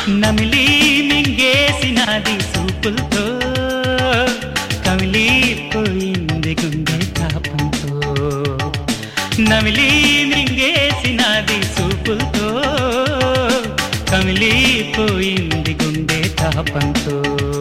నమిలి మింగేసినది సూపులతో కమిలిపోయింది గుండె తాపంతో నమిలి మింగేసినది సూపులతో కమిలిపోయింది గుండె తాపంతో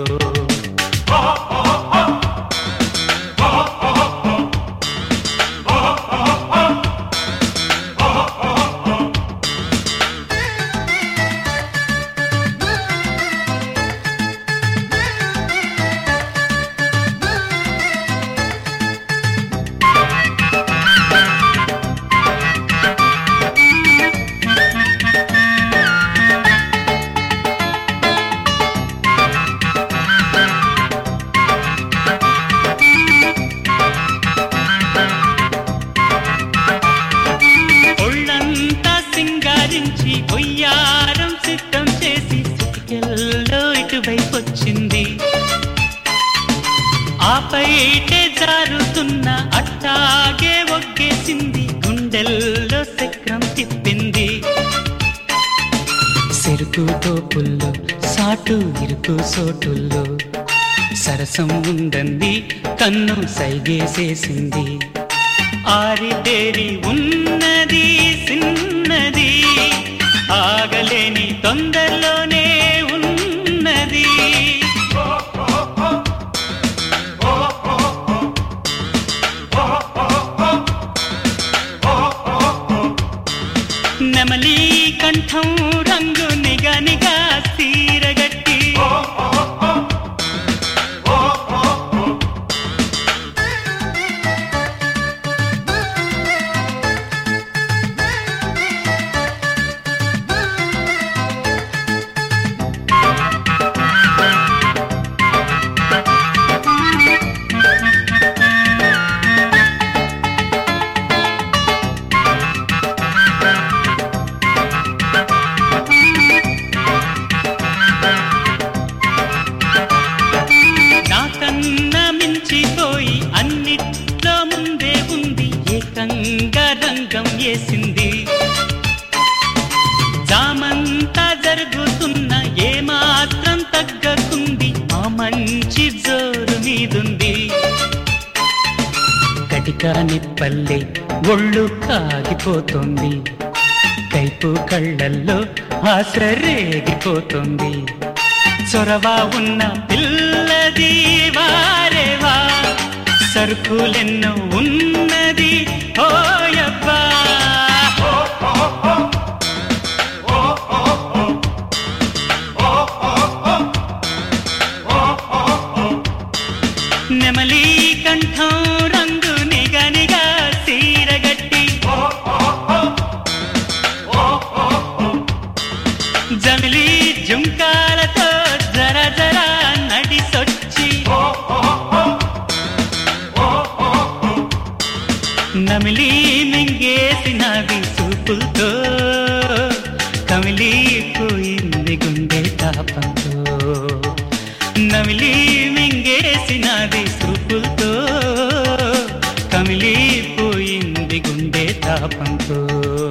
ఒళ్ళంతా సింగారించి ఒయ్యారం సిద్ధం చేసి సిటికెల్లో ఇటువైపు వచ్చింది ఆపైటే జారుతున్న అట్టాగే ఒగ్గేసింది గుండెల్లో చక్రం తిప్పింది సెరుకు తోపుల్లో సాటు ఇరుకు సోటుల్లో సరసం ఉందంది కన్ను సైగేసేసింది ఆరితేరి ఉన్నది సిన్నది ఆగలేని తొందరలోనే ఉన్నది నెమలి కంఠం రంగు నిగనిగా తీరగట్టి నాకన్నా మించిపోయి అన్నిట్లో ముందే ఉంది ఏకంగా రంగం వేసింది జామంతా జరుగుతున్న ఏమాత్రం తగ్గకుంది ఆ మంచి జోరు మీదుంది కటికా నిప్పల్లే ఒళ్ళు కాగిపోతుంది కైపు కళ్ళల్లో ఆశ రేగిపోతుంది చొరవ ఉన్న పిల్లది వారేవా సరుకులెన్నో ఉన్నది ఓయబ్బా నెమలి కంఠం రంగు నిగనిగా తీరగట్టి జమిలి జుంకాలతో జర జర నడిసొచ్చి నమిలి మింగేసినవి సూపులతో కమిలిపోయింది గుండె తాపంతో నమిలి మింగేసినది సూపులతో కమిలిపోయింది గుండె తాపంతో